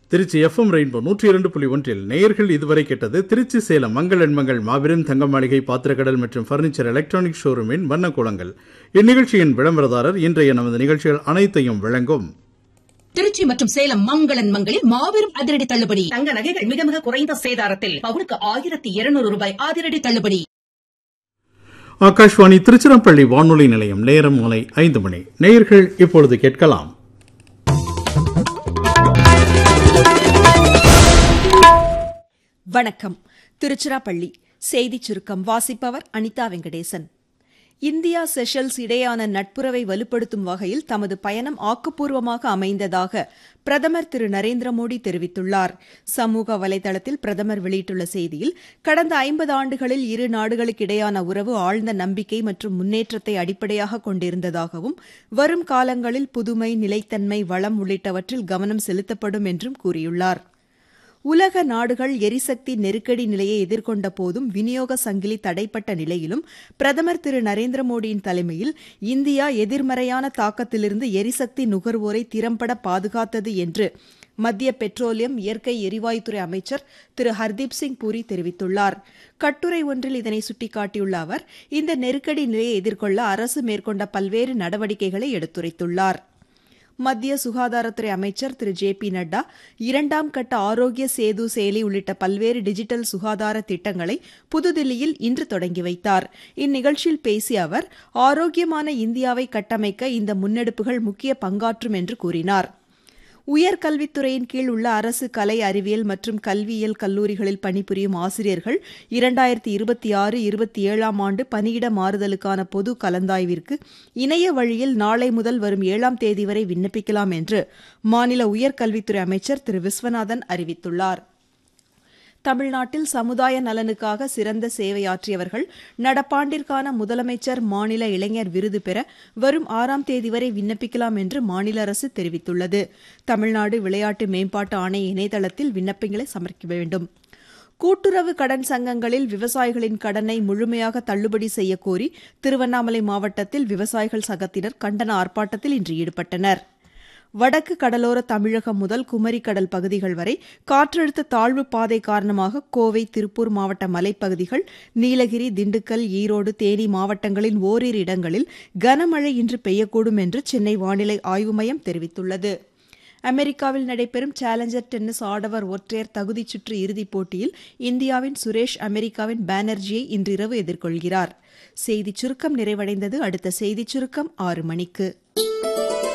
Trichy FM rainbow நூற்றி இரண்டு புள்ளி ஒன்றில் நேயர்கள் இதுவரை கேட்டது திருச்சி சேலம் மங்கள் எண்மங்கள் மாபெரும் தங்க மாளிகை பாத்திரக்கடல் மற்றும் பர்னிச்சர் எலக்ட்ரானிக் ஷோரூமின் வண்ணக்கூலங்கள் இந்நிகழ்ச்சியின் விளம்பரதாரர் இன்றைய நமது நிகழ்ச்சிகள் அனைத்தையும் வழங்கும் திருச்சி மற்றும் சேலம் மங்களன் மங்களில் மாபெரும் அதிரடி தள்ளுபடி தங்க நகைகள் மிக மிக குறைந்த சேதாரத்தில் பவுனுக்கு ஆயிரத்தி இருநூறு ரூபாய் அதிரடி தள்ளுபடி ஆகாஷ்வாணி திருச்சிராப்பள்ளி வானொலி நிலையம் நேரம் மாலை ஐந்து மணி நேயர்கள் இப்பொழுது கேட்கலாம் வணக்கம் திருச்சிராப்பள்ளி செய்திச் சுருக்கம் வாசிப்பவர் அனிதா வெங்கடேசன் இந்தியா செஷல்ஸ் இடையான நட்புறவை வலுப்படுத்தும் வகையில் தமது பயணம் ஆக்கப்பூர்வமாக அமைந்ததாக பிரதமர் திரு நரேந்திர மோடி தெரிவித்துள்ளார் சமூக வலைதளத்தில் பிரதமர் வெளியிட்டுள்ள செய்தியில் கடந்த ஐம்பது ஆண்டுகளில் இரு நாடுகளுக்கிடையான உறவு ஆழ்ந்த நம்பிக்கை மற்றும் முன்னேற்றத்தை அடிப்படையாக கொண்டிருந்ததாகவும் வரும் காலங்களில் புதுமை நிலைத்தன்மை வளம் உள்ளிட்டவற்றில் கவனம் செலுத்தப்படும் என்றும் கூறியுள்ளார் உலக நாடுகள் எரிசக்தி நெருக்கடி நிலையை எதிர்கொண்ட போதும் விநியோக சங்கிலி தடைப்பட்ட நிலையிலும் பிரதமர் திரு நரேந்திர மோடியின் தலைமையில் இந்தியா எதிர்மறையான தாக்கத்திலிருந்து எரிசக்தி நுகர்வோரை திறம்பட பாதுகாத்தது என்று மத்திய பெட்ரோலியம் இயற்கை எரிவாயுத்துறை அமைச்சர் திரு ஹர்தீப் சிங் பூரி தெரிவித்துள்ளார் கட்டுரை ஒன்றில் இதனை சுட்டிக்காட்டியுள்ள அவர் இந்த நெருக்கடி நிலையை எதிர்கொள்ள அரசு மேற்கொண்ட பல்வேறு நடவடிக்கைகளை எடுத்துரைத்துள்ளார் மத்திய சுகாதாரத்துறை அமைச்சர் திரு ஜே பி நட்டா இரண்டாம் கட்ட ஆரோக்கிய சேது செயலி உள்ளிட்ட பல்வேறு டிஜிட்டல் சுகாதார திட்டங்களை புதுதில்லியில் இன்று தொடங்கி வைத்தார் இந்நிகழ்ச்சியில் பேசிய அவர் ஆரோக்கியமான இந்தியாவை கட்டமைக்க இந்த முன்னெடுப்புகள் முக்கிய பங்காற்றும் என்று கூறினார் உயர்கல்வித்துறையின் கீழ் உள்ள அரசு கலை அறிவியல் மற்றும் கல்வியியல் கல்லூரிகளில் பணிபுரியும் ஆசிரியர்கள் இரண்டாயிரத்தி இருபத்தி ஆறு இருபத்தி ஏழாம் ஆண்டு பணியிட மாறுதலுக்கான பொது கலந்தாய்விற்கு இணைய வழியில் நாளை முதல் வரும் ஏழாம் தேதி வரை விண்ணப்பிக்கலாம் என்று மாநில உயர்கல்வித்துறை அமைச்சர் திரு விஸ்வநாதன் அறிவித்துள்ளார் தமிழ்நாட்டில் சமுதாய நலனுக்காக சிறந்த சேவையாற்றியவர்கள் நடப்பாண்டிற்கான முதலமைச்சர் மாநில இளைஞர் விருது பெற வரும் ஆறாம் தேதி வரை விண்ணப்பிக்கலாம் என்று மாநில அரசு தெரிவித்துள்ளது தமிழ்நாடு விளையாட்டு மேம்பாட்டு ஆணைய இணையதளத்தில் விண்ணப்பங்களை சமர்ப்பிக்க வேண்டும் கூட்டுறவு கடன் சங்கங்களில் விவசாயிகளின் கடனை முழுமையாக தள்ளுபடி செய்யக்கோரி திருவண்ணாமலை மாவட்டத்தில் விவசாயிகள் சங்கத்தினர் கண்டன ஆர்ப்பாட்டத்தில் இன்று ஈடுபட்டனா் வடக்கு கடலோர தமிழகம் முதல் குமரி கடல் பகுதிகள் வரை காற்றழுத்த தாழ்வு பாதை காரணமாக கோவை திருப்பூர் மாவட்ட மலைப்பகுதிகள் நீலகிரி திண்டுக்கல் ஈரோடு தேனி மாவட்டங்களின் ஓரிரு இடங்களில் கனமழை இன்று பெய்யக்கூடும் என்று சென்னை வானிலை ஆய்வு மையம் தெரிவித்துள்ளது அமெரிக்காவில் நடைபெறும் சேலஞ்சர் டென்னிஸ் ஆடவர் ஒற்றையர் தகுதிச் சுற்று இறுதிப் போட்டியில் இந்தியாவின் சுரேஷ் அமெரிக்காவின் பானர்ஜியை இன்றிரவு எதிர்கொள்கிறார் செய்திச் சுருக்கம் நிறைவடைந்தது அடுத்த செய்திச் சுருக்கம் ஆறு மணிக்கு